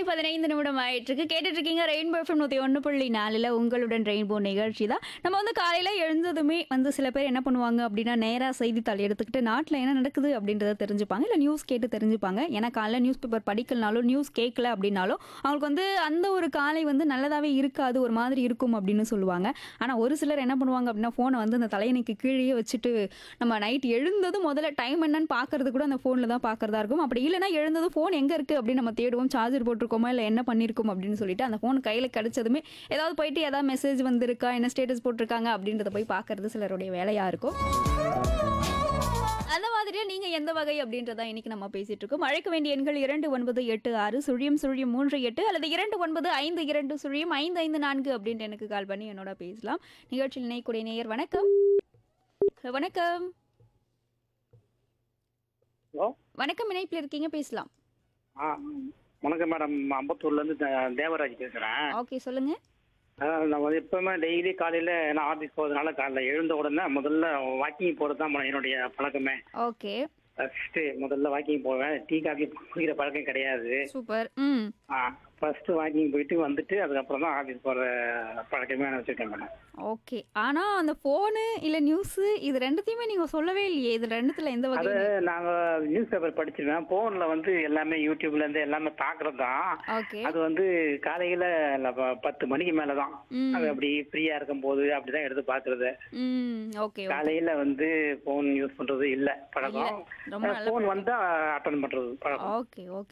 பதினைந்து நிமிடம் ஆயிட்டு இருக்கு கேட்டுட்டு இருக்கீங்க ரெயின்போ எஃப்எம் நூற்றி ஒன்று புள்ளி நாலில் உங்களுடன் ரெயின்போ நிகழ்ச்சி தான் நம்ம வந்து காலையில் எழுந்ததுமே வந்து சில பேர் என்ன பண்ணுவாங்க அப்படின்னா நேராக செய்தித்தாள் எடுத்துக்கிட்டு நாட்டில் என்ன நடக்குது அப்படின்றத தெரிஞ்சுப்பாங்க இல்லை நியூஸ் கேட்டு தெரிஞ்சுப்பாங்க ஏன்னா காலைல நியூஸ் பேப்பர் படிக்கலனாலும் நியூஸ் கேட்கல அப்படின்னாலும் அவங்களுக்கு வந்து அந்த ஒரு காலை வந்து நல்லதாகவே இருக்காது ஒரு மாதிரி இருக்கும் அப்படின்னு சொல்லுவாங்க ஆனால் ஒரு சிலர் என்ன பண்ணுவாங்க அப்படின்னா ஃபோனை வந்து அந்த தலையணைக்கு கீழேயே வச்சுட்டு நம்ம நைட் எழுந்ததும் முதல்ல டைம் என்னன்னு பார்க்கறது கூட அந்த ஃபோனில் தான் பார்க்கறதா இருக்கும் அப்படி இல்லைன்னா எழுந்ததும் ஃபோன் எங்கே இருக்குது அப்படின்னு நம்ம தேடுவோம் சார்ஜர் போட்டிருக்கோமா இல்லை என்ன பண்ணியிருக்கோம் அப்படின்னு சொல்லிட்டு அந்த ஃபோன் கையில் கிடைச்சதுமே ஏதாவது போயிட்டு ஏதாவது மெசேஜ் வந்திருக்கா என்ன ஸ்டேட்டஸ் போட்டிருக்காங்க அப்படின்றத போய் பார்க்கறது சிலருடைய வேலையாக இருக்கும் அந்த மாதிரியே நீங்க எந்த வகை அப்படின்றத இன்னைக்கு நம்ம பேசிட்டு இருக்கோம் அழைக்க வேண்டிய எண்கள் இரண்டு ஒன்பது எட்டு ஆறு சுழியம் சுழியம் மூன்று எட்டு அல்லது இரண்டு ஒன்பது ஐந்து இரண்டு சுழியம் ஐந்து ஐந்து நான்கு அப்படின்ட்டு எனக்கு கால் பண்ணி என்னோட பேசலாம் நிகழ்ச்சியில் இணையக்கூடிய நேயர் வணக்கம் வணக்கம் ஹலோ வணக்கம் இணைப்பில் இருக்கீங்க பேசலாம் ஆ வணக்கம் மேடம் அம்பத்தூர்லேருந்து தேவராஜ் பேசுகிறேன் ஓகே சொல்லுங்க அதாவது நான் வந்து எப்பவுமே டெய்லி காலையில் நான் ஆஃபீஸ் போகிறதுனால காலைல எழுந்த உடனே முதல்ல வாக்கிங் போகிறது தான் என்னுடைய பழக்கமே ஓகே ஃபஸ்ட்டு முதல்ல வாக்கிங் போவேன் டீ காஃபி குடிக்கிற பழக்கம் கிடையாது சூப்பர் ம் ஆ ஃபஸ்ட்டு வாக்கிங் போயிட்டு வந்துட்டு அதுக்கப்புறம் தான் ஆஃபீஸ் போகிற பழக்கமே நான் வச்சுருக்கேன் மேடம் ஓகே ஆனா அந்த ஃபோனு இல்ல நியூஸ் இது ரெண்டுத்தையுமே நீங்க சொல்லவே இல்லையே இது ரெண்டுத்துல எந்த அது வகை நாங்கள் நியூஸ் பேப்பர் படிச்சிருவேன் ஃபோனில் வந்து எல்லாமே யூடியூப்லேருந்து எல்லாமே பார்க்குறது தான் ஓகே அது வந்து காலையில் பத்து மணிக்கு மேலே தான் ம். அது அப்படி ஃப்ரீயாக இருக்கும்போது அப்படி தான் எடுத்து பார்க்குறது ம் ஓகே காலையில வந்து போன் யூஸ் பண்றது இல்ல பழக்கம் ரொம்ப நல்ல போன் வந்தா அட்டன் பண்றது பழக்கம் ஓகே ஓகே